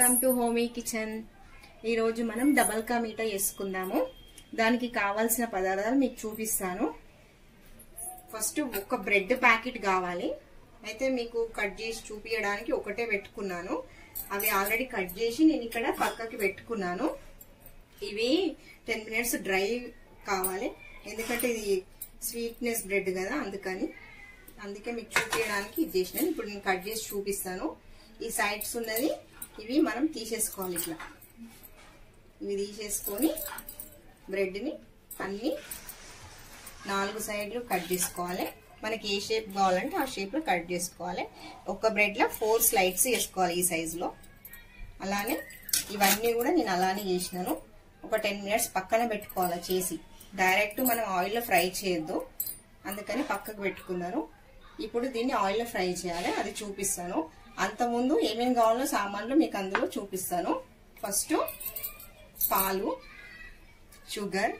Welcome to Homi kitchen ఈరోజు మనం double కా మీఠా చేసుకుందాము దానికి కావాల్సిన పదార్థాలు మీకు చూపిస్తాను ఫస్ట్ ఒక బ్రెడ్ ప్యాకెట్ కావాలి అయితే మీకు కట్ చేసి చూపించడానికి ఒకటే పెట్టుకున్నాను అవి ఆల్రెడీ కట్ చేసి నేను ఇక్కడ పక్కకి పెట్టుకున్నాను ఇవి టెన్ మినిట్స్ డ్రై కావాలి ఎందుకంటే ఇది స్వీట్నెస్ బ్రెడ్ కదా అందుకని అందుకే మీకు చూపించడానికి ఇది చేసినాను ఇప్పుడు నేను కట్ చేసి చూపిస్తాను ఈ సైడ్స్ ఉన్నది ఇవి మనం తీసేసుకోవాలి ఇట్లా ఇవి తీసేసుకొని బ్రెడ్ని అన్ని నాలుగు సైడ్లు కట్ చేసుకోవాలి మనకి ఏ షేప్ కావాలంటే ఆ షేప్లో కట్ చేసుకోవాలి ఒక బ్రెడ్లో ఫోర్ స్లైడ్స్ వేసుకోవాలి ఈ సైజులో అలానే ఇవన్నీ కూడా నేను అలానే చేసినాను ఒక టెన్ మినిట్స్ పక్కన పెట్టుకోవాలి చేసి డైరెక్ట్ మనం ఆయిల్లో ఫ్రై చేయొద్దు అందుకని పక్కకు పెట్టుకున్నాను ఇప్పుడు దీన్ని ఆయిల్లో ఫ్రై చేయాలి అది చూపిస్తాను అంతకుముందు ఏమేమి కావాలో సామాన్లు మీకు అందులో చూపిస్తాను ఫస్ట్ పాలు షుగర్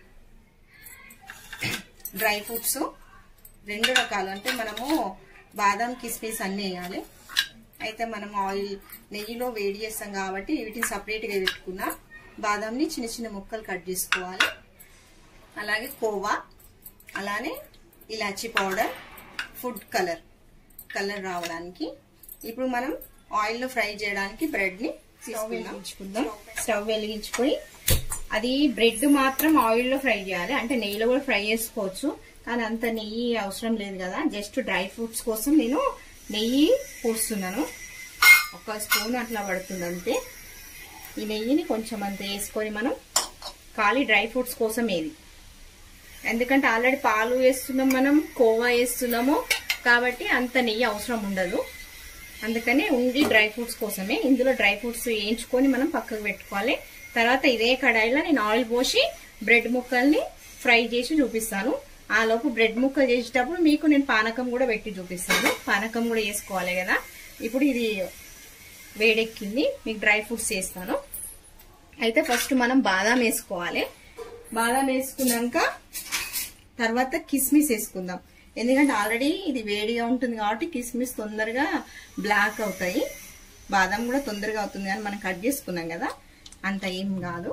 డ్రై ఫ్రూట్స్ రెండు రకాలు అంటే మనము బాదం కిస్మిస్ అన్నీ వేయాలి అయితే మనం ఆయిల్ నెయ్యిలో వేడి చేస్తాం కాబట్టి వీటిని సపరేట్గా పెట్టుకున్నా బాదంని చిన్న చిన్న ముక్కలు కట్ చేసుకోవాలి అలాగే కోవా అలానే ఇలాచీ పౌడర్ ఫుడ్ కలర్ కలర్ రావడానికి ఇప్పుడు మనం ఆయిల్లో ఫ్రై చేయడానికి బ్రెడ్ని స్టవ్ వెలిగించుకుందాం స్టవ్ వెలిగించుకొని అది బ్రెడ్ మాత్రం ఆయిల్లో ఫ్రై చేయాలి అంటే నెయ్యిలో కూడా ఫ్రై చేసుకోవచ్చు కానీ అంత నెయ్యి అవసరం లేదు కదా జస్ట్ డ్రై ఫ్రూట్స్ కోసం నేను నెయ్యి పోస్తున్నాను ఒక స్పూన్ అట్లా పడుతుంది అంతే ఈ నెయ్యిని కొంచెం అంత వేసుకొని మనం ఖాళీ డ్రై ఫ్రూట్స్ కోసం ఏది ఎందుకంటే ఆల్రెడీ పాలు వేస్తున్నాం మనం కోవా వేస్తున్నాము కాబట్టి అంత నెయ్యి అవసరం ఉండదు అందుకని ఉండి డ్రై ఫ్రూట్స్ కోసమే ఇందులో డ్రై ఫ్రూట్స్ వేయించుకొని మనం పక్కకు పెట్టుకోవాలి తర్వాత ఇదే కడాయిలో నేను ఆయిల్ పోసి బ్రెడ్ ముక్కల్ని ఫ్రై చేసి చూపిస్తాను ఆ లోపు బ్రెడ్ ముక్కలు చేసేటప్పుడు మీకు నేను పానకం కూడా పెట్టి చూపిస్తాను పానకం కూడా వేసుకోవాలి కదా ఇప్పుడు ఇది వేడెక్కింది మీకు డ్రై ఫ్రూట్స్ వేస్తాను అయితే ఫస్ట్ మనం బాదాం వేసుకోవాలి బాదాం వేసుకున్నాక తర్వాత కిస్మిస్ వేసుకుందాం ఎందుకంటే ఆల్రెడీ ఇది వేడిగా ఉంటుంది కాబట్టి కిస్మిస్ తొందరగా బ్లాక్ అవుతాయి బాదం కూడా తొందరగా అవుతుంది కానీ మనం కట్ చేసుకున్నాం కదా అంత ఏం కాదు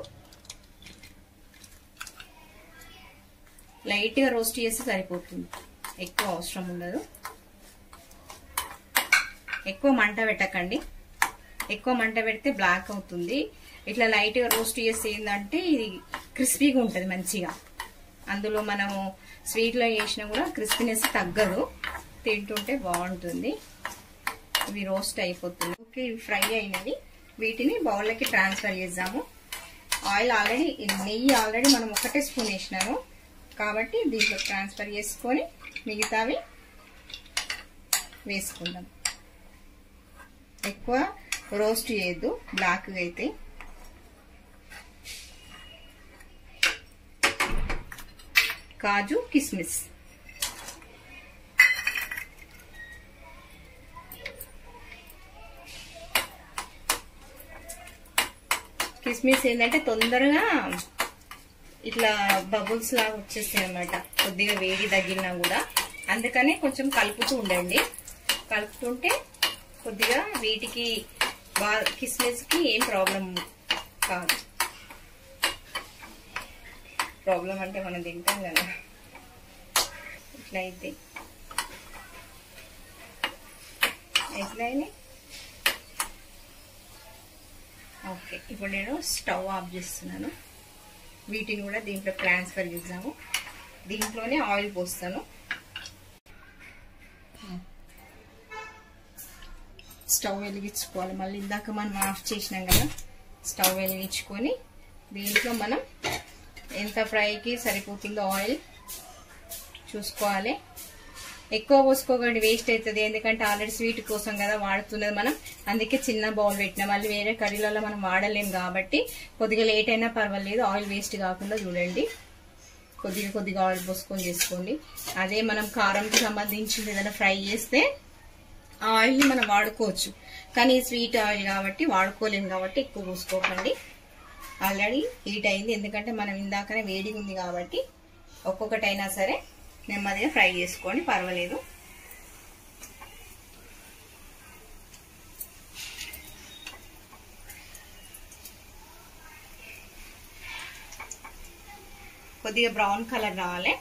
లైట్గా రోస్ట్ చేస్తే సరిపోతుంది ఎక్కువ అవసరం ఉండదు ఎక్కువ మంట పెట్టకండి ఎక్కువ మంట పెడితే బ్లాక్ అవుతుంది ఇట్లా లైట్గా రోస్ట్ చేస్తే ఏంటంటే ఇది క్రిస్పీగా ఉంటుంది మంచిగా అందులో మనము స్వీట్లో చేసినా కూడా క్రిస్పీనెస్ తగ్గదు తింటుంటే బాగుంటుంది ఇవి రోస్ట్ అయిపోతుంది ఓకే ఇవి ఫ్రై అయినవి వీటిని బౌల్లోకి ట్రాన్స్ఫర్ చేద్దాము ఆయిల్ ఆల్రెడీ నెయ్యి ఆల్రెడీ మనం ఒకటే స్పూన్ వేసినాము కాబట్టి దీంట్లో ట్రాన్స్ఫర్ చేసుకొని మిగతావి వేసుకుందాం ఎక్కువ రోస్ట్ చేయొద్దు బ్లాక్గా అయితే కాజు కిస్మిస్ కిస్మిస్ ఏంటంటే తొందరగా ఇట్లా బబుల్స్ లాగా వచ్చేస్తాయి అనమాట కొద్దిగా వేడి తగ్గినా కూడా అందుకనే కొంచెం కలుపుతూ ఉండండి కలుపుతుంటే కొద్దిగా వీటికి బా కిస్మిస్కి ఏం ప్రాబ్లం కాదు ప్రాబ్లం అంటే మనం తింటాం కదా ఇట్లా అయితే ఎట్లయినాయి ఓకే ఇప్పుడు నేను స్టవ్ ఆఫ్ చేస్తున్నాను వీటిని కూడా దీంట్లో ట్రాన్స్ఫర్ చేద్దాము దీంట్లోనే ఆయిల్ పోస్తాను స్టవ్ వెలిగించుకోవాలి మళ్ళీ ఇందాక మనం ఆఫ్ చేసినాం కదా స్టవ్ వెలిగించుకొని దీంట్లో మనం ఎంత ఫ్రైకి సరిపోతుందో ఆయిల్ చూసుకోవాలి ఎక్కువ పోసుకోకండి వేస్ట్ అవుతుంది ఎందుకంటే ఆల్రెడీ స్వీట్ కోసం కదా వాడుతున్నది మనం అందుకే చిన్న బౌల్ పెట్టినా మళ్ళీ వేరే కర్రీలలో మనం వాడలేం కాబట్టి కొద్దిగా లేట్ అయినా పర్వాలేదు ఆయిల్ వేస్ట్ కాకుండా చూడండి కొద్దిగా కొద్దిగా ఆయిల్ పోసుకొని చేసుకోండి అదే మనం కారంకి సంబంధించి ఏదైనా ఫ్రై చేస్తే ఆ ఆయిల్ని మనం వాడుకోవచ్చు కానీ స్వీట్ ఆయిల్ కాబట్టి వాడుకోలేము కాబట్టి ఎక్కువ పోసుకోకండి ఆల్రెడీ హీట్ అయింది ఎందుకంటే మనం ఇందాకనే వేడిగా ఉంది కాబట్టి ఒక్కొక్కటైనా సరే నెమ్మదిగా ఫ్రై చేసుకోండి పర్వాలేదు కొద్దిగా బ్రౌన్ కలర్ రావాలి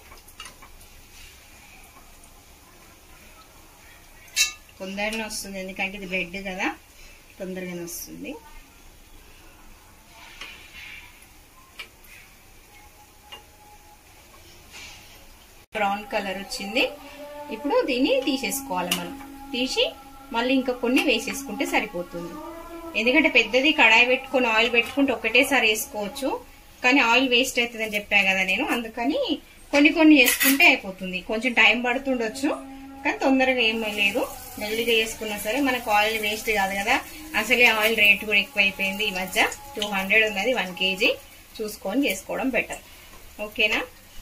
తొందరగానే వస్తుంది ఎందుకంటే ఇది బ్రెడ్ కదా తొందరగానే వస్తుంది బ్రౌన్ కలర్ వచ్చింది ఇప్పుడు దీన్ని తీసేసుకోవాలి మనం తీసి మళ్ళీ ఇంకా కొన్ని వేసేసుకుంటే సరిపోతుంది ఎందుకంటే పెద్దది కడాయి పెట్టుకొని ఆయిల్ పెట్టుకుంటే ఒకటేసారి వేసుకోవచ్చు కానీ ఆయిల్ వేస్ట్ అవుతుందని చెప్పా కదా నేను అందుకని కొన్ని కొన్ని చేసుకుంటే అయిపోతుంది కొంచెం టైం పడుతుండొచ్చు కానీ తొందరగా ఏమీ లేదు మెల్లిగా చేసుకున్నా సరే మనకు ఆయిల్ వేస్ట్ కాదు కదా అసలే ఆయిల్ రేట్ కూడా ఎక్కువ అయిపోయింది ఈ మధ్య టూ హండ్రెడ్ ఉన్నది వన్ కేజీ చూసుకొని చేసుకోవడం బెటర్ ఓకేనా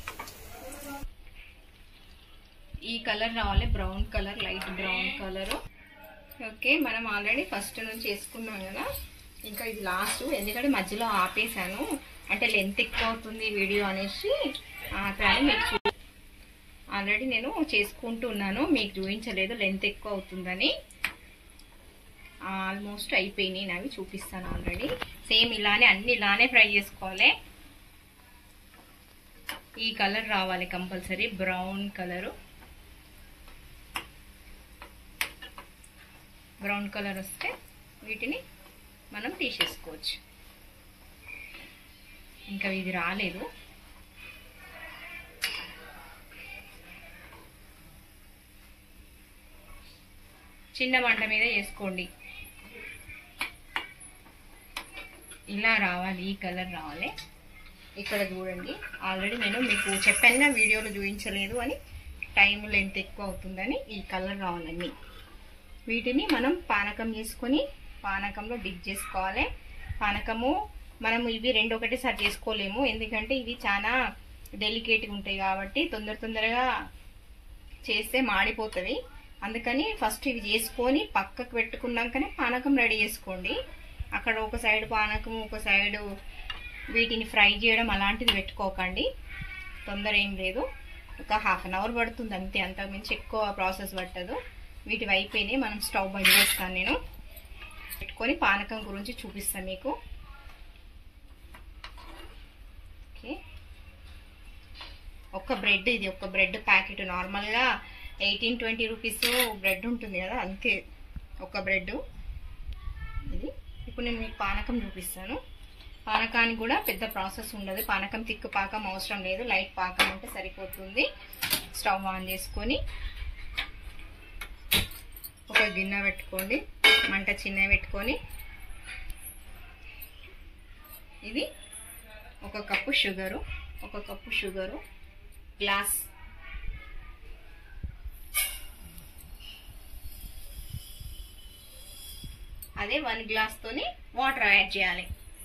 ఈ కలర్ రావాలి brown colour light brown colour okay మనం ఆల్రెడీ ఫస్ట్ నుంచి వేసుకున్నాం కదా ఇంకా ఇది లాస్ట్ ఎందుకంటే మధ్యలో ఆపేసాను అంటే లెంత్ ఎక్కువ అవుతుంది వీడియో అనేసి కానీ మీకు చూ ఆల్రెడీ నేను చేసుకుంటున్నాను మీకు చూపించలేదు లెంత్ ఎక్కువ అవుతుందని ఆల్మోస్ట్ అయిపోయినాయి నావి చూపిస్తాను ఆల్రెడీ సేమ్ ఇలానే అన్ని ఇలానే ఫ్రై చేసుకోవాలి ఈ కలర్ రావాలి compulsory brown colour brown colour వస్తే వీటిని మనం తీసేసుకోవచ్చు ఇంకా ఇది రాలేదు చిన్న మంట మీద చేసుకోండి ఇలా రావాలి ఈ కలర్ రావాలి ఇక్కడ చూడండి ఆల్రెడీ నేను మీకు చెప్పాను వీడియోలో చూపించలేదు అని టైం లెంత్ ఎక్కువ అవుతుందని ఈ కలర్ రావాలన్నీ వీటిని మనం పానకం చేసుకొని పానకంలో డిప్ చేసుకోవాలి పానకము మనం ఇవి రెండు ఒకటేసారి చేసుకోలేము ఎందుకంటే ఇవి చాలా డెలికేట్గా ఉంటాయి కాబట్టి తొందర తొందరగా చేస్తే మాడిపోతుంది అందుకని ఫస్ట్ ఇవి చేసుకొని పక్కకు పెట్టుకున్నాకనే పానకం రెడీ చేసుకోండి అక్కడ ఒక సైడ్ పానకం ఒక సైడ్ వీటిని ఫ్రై చేయడం అలాంటిది పెట్టుకోకండి తొందర ఏం లేదు ఒక హాఫ్ అన్ అవర్ పడుతుంది అంతే అంతకుమించి ఎక్కువ ప్రాసెస్ పట్టదు వీటివి అయిపోయినాయి మనం స్టవ్ బంద్ చేస్తాను నేను పెట్టుకొని పానకం గురించి చూపిస్తాను మీకు ఓకే ఒక బ్రెడ్ ఇది ఒక బ్రెడ్ ప్యాకెట్ నార్మల్గా ఎయిటీన్ ట్వంటీ రూపీస్ బ్రెడ్ ఉంటుంది కదా అంతే ఒక బ్రెడ్ ఇది ఇప్పుడు నేను మీకు పానకం చూపిస్తాను పానకానికి కూడా పెద్ద ప్రాసెస్ ఉండదు పానకం తిక్కు పాకం అవసరం లేదు లైట్ పాకం ఉంటే సరిపోతుంది స్టవ్ ఆన్ చేసుకొని ఒక గిన్నె పెట్టుకోండి మంట చిన్న పెట్టుకొని ఇది ఒక కప్పు షుగరు ఒక కప్పు షుగరు గ్లాస్ అదే వన్ గ్లాస్తోని వాటర్ యాడ్ చేయాలి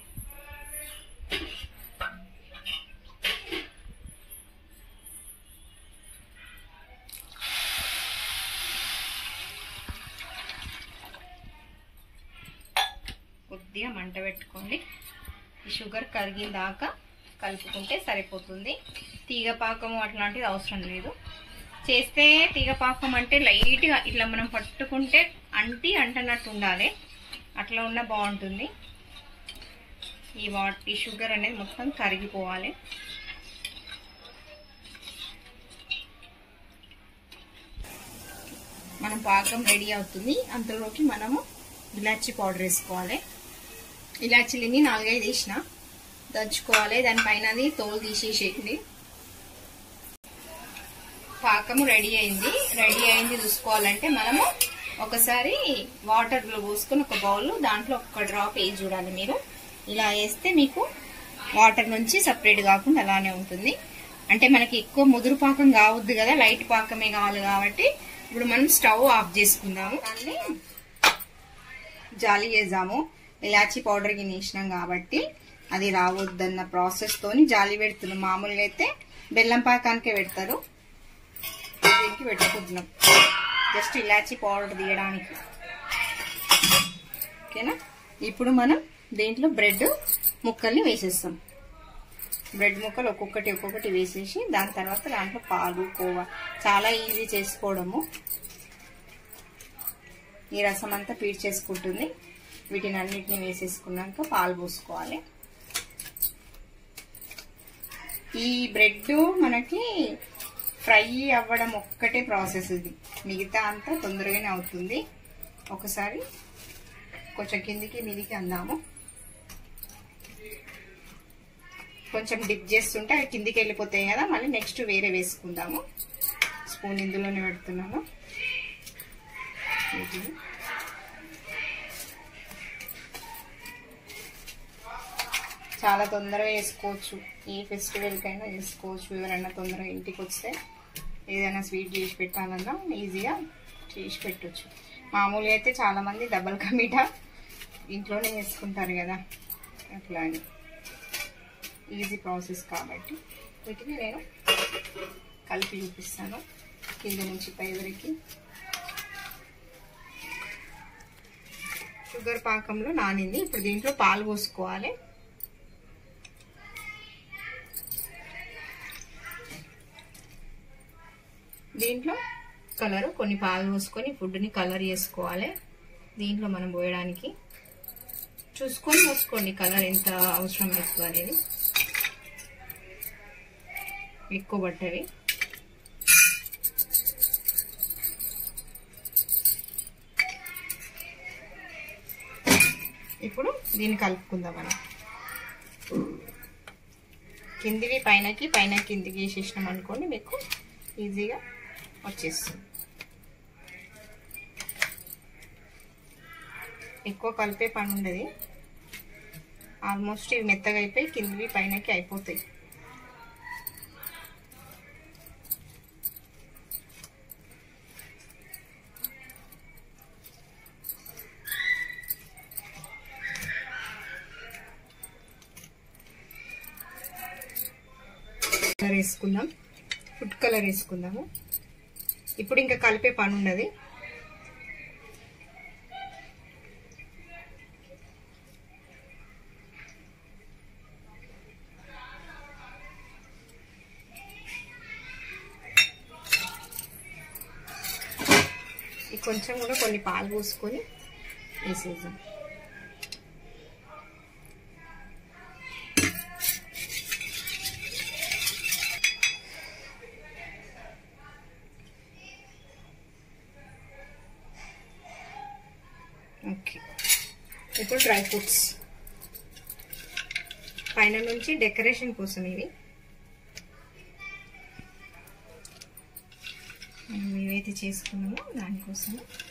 కొద్దిగా మంట పెట్టుకోండి ఈ షుగర్ కరిగిన దాకా కలుపుకుంటే సరిపోతుంది తీగ పాకము అట్లాంటిది అవసరం లేదు చేస్తే తీగ పాకం అంటే లైట్గా ఇట్లా మనం పట్టుకుంటే అంటి అంటనట్టు ఉండాలి అట్లా ఉన్న బాగుంటుంది ఈ వాట్ ఈ షుగర్ అనేది మొత్తం కరిగిపోవాలి మనం పాకం రెడీ అవుతుంది అంతలోకి మనము ఇలాచి పౌడర్ వేసుకోవాలి ఇలాచీలని నాలుగైదు వేసిన దంచుకోవాలి దానిపైన అది తోలు తీసేసేయండి పాకము రెడీ అయింది రెడీ అయింది చూసుకోవాలంటే మనము ఒకసారి వాటర్లో పోసుకొని ఒక బౌల్ దాంట్లో ఒక డ్రాప్ వేసి చూడాలి మీరు ఇలా వేస్తే మీకు వాటర్ నుంచి సపరేట్ కాకుండా అలానే ఉంటుంది అంటే మనకి ఎక్కువ ముదురు పాకం కావద్దు కదా లైట్ పాకమే కావాలి కాబట్టి ఇప్పుడు మనం స్టవ్ ఆఫ్ చేసుకుందాము దాన్ని జాలి చేద్దాము ఇలాచీ పౌడర్ వేసినాం కాబట్టి అది రావద్దన్న ప్రాసెస్ తోని జాలి పెడుతున్నాం మామూలుగా అయితే బెల్లం పాకానికే పెడతారు దీనికి పెట్టుకుంటున్నాం జస్ట్ ఇలాచీ పౌడర్ తీయడానికి ఓకేనా ఇప్పుడు మనం దీంట్లో బ్రెడ్ ముక్కల్ని వేసేస్తాం బ్రెడ్ ముక్కలు ఒక్కొక్కటి ఒక్కొక్కటి వేసేసి దాని తర్వాత దాంట్లో పాలు కోవా చాలా ఈజీ చేసుకోవడము ఈ రసం అంతా పీడ్ చేసుకుంటుంది వీటిని అన్నిటిని వేసేసుకున్నాక పాలు పోసుకోవాలి ఈ బ్రెడ్ మనకి ఫ్రై అవ్వడం ఒక్కటే ప్రాసెస్ ఇది మిగతా అంతా తొందరగానే అవుతుంది ఒకసారి కొంచెం కిందికి మీదికి అందాము కొంచెం డిప్ చేస్తుంటే అవి కిందికి వెళ్ళిపోతాయి కదా మళ్ళీ నెక్స్ట్ వేరే వేసుకుందాము స్పూన్ ఇందులోనే పెడుతున్నాను ఇది. చాలా తొందరగా చేసుకోవచ్చు ఏ ఫెస్టివల్కైనా చేసుకోవచ్చు ఎవరైనా తొందరగా ఇంటికి వస్తే ఏదైనా స్వీట్ చేసి పెట్టాలన్నా ఈజీగా చేసి పెట్టవచ్చు మామూలుగా అయితే చాలామంది డబల్ కమీటా ఇంట్లోనే చేసుకుంటారు కదా అట్లా అని ఈజీ ప్రాసెస్ కాబట్టి వీటిని నేను కలిపి చూపిస్తాను కింద నుంచి పై వరకు షుగర్ పాకంలో నానింది ఇప్పుడు దీంట్లో పాలు పోసుకోవాలి దీంట్లో కలర్ కొన్ని పాలు పోసుకొని ఫుడ్ని కలర్ చేసుకోవాలి దీంట్లో మనం పోయడానికి చూసుకొని పోసుకోండి కలర్ ఎంత అవసరం అవుతుంది అనేది ఎక్కువ పట్టవి ఇప్పుడు దీన్ని కలుపుకుందాం మనం కిందివి పైనకి పైన కిందికి వేసేసినాం అనుకోండి మీకు ఈజీగా వచ్చేస్తుంది ఎక్కువ కలిపే పని ఉండదు ఆల్మోస్ట్ ఇవి మెత్తగా అయిపోయి కిందివి పైనకి అయిపోతాయి కలర్ వేసుకుందాం ఫుడ్ కలర్ వేసుకుందాము ఇప్పుడు ఇంకా కలిపే పని ఉండదు ఈ కొంచెం కూడా కొన్ని పాలు పోసుకొని వేసేద్దాం ఓకే ఇప్పుడు డ్రై ఫ్రూట్స్ పైన నుంచి డెకరేషన్ కోసం ఇవి మనం ఏవైతే చేసుకున్నామో దానికోసం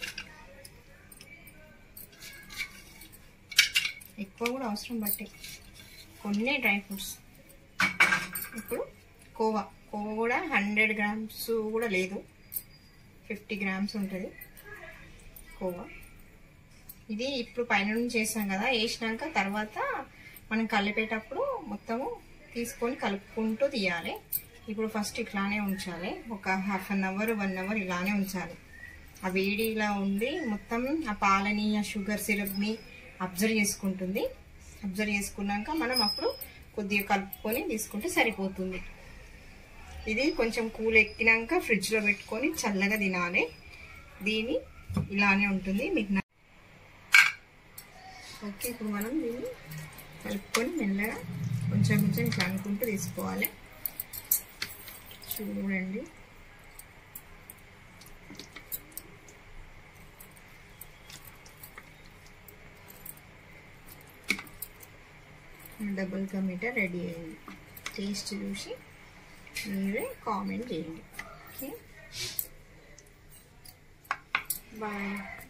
ఎక్కువ కూడా అవసరం బట్టే కొన్ని డ్రై ఫ్రూట్స్ ఇప్పుడు కోవా కోవా కూడా హండ్రెడ్ గ్రామ్స్ కూడా లేదు ఫిఫ్టీ గ్రామ్స్ ఉంటుంది కోవా ఇది ఇప్పుడు పైన నుంచి వేసాం కదా వేసినాక తర్వాత మనం కలిపేటప్పుడు మొత్తము తీసుకొని కలుపుకుంటూ తీయాలి ఇప్పుడు ఫస్ట్ ఇట్లానే ఉంచాలి ఒక half an hour one hour ఇలానే ఉంచాలి ఆ వేడి ఇలా ఉండి మొత్తం ఆ పాలని ఆ షుగర్ సిరప్ని అబ్జర్వ్ చేసుకుంటుంది అబ్జర్వ్ చేసుకున్నాక మనం అప్పుడు కొద్దిగా కలుపుకొని తీసుకుంటే సరిపోతుంది ఇది కొంచెం కూల్ ఎక్కినాక ఫ్రిడ్జ్లో పెట్టుకొని చల్లగా తినాలి దీని ఇలానే ఉంటుంది మీకు ఓకే ఇప్పుడు మనం దీన్ని కలుపుకొని మెల్లగా కొంచెం కొంచెం ఇట్లా అనుకుంటూ తీసుకోవాలి చూడండి డబుల్ కా మీటర్ రెడీ అయింది టేస్ట్ చూసి మీరే కామెంట్ చేయండి ఓకే బాయ్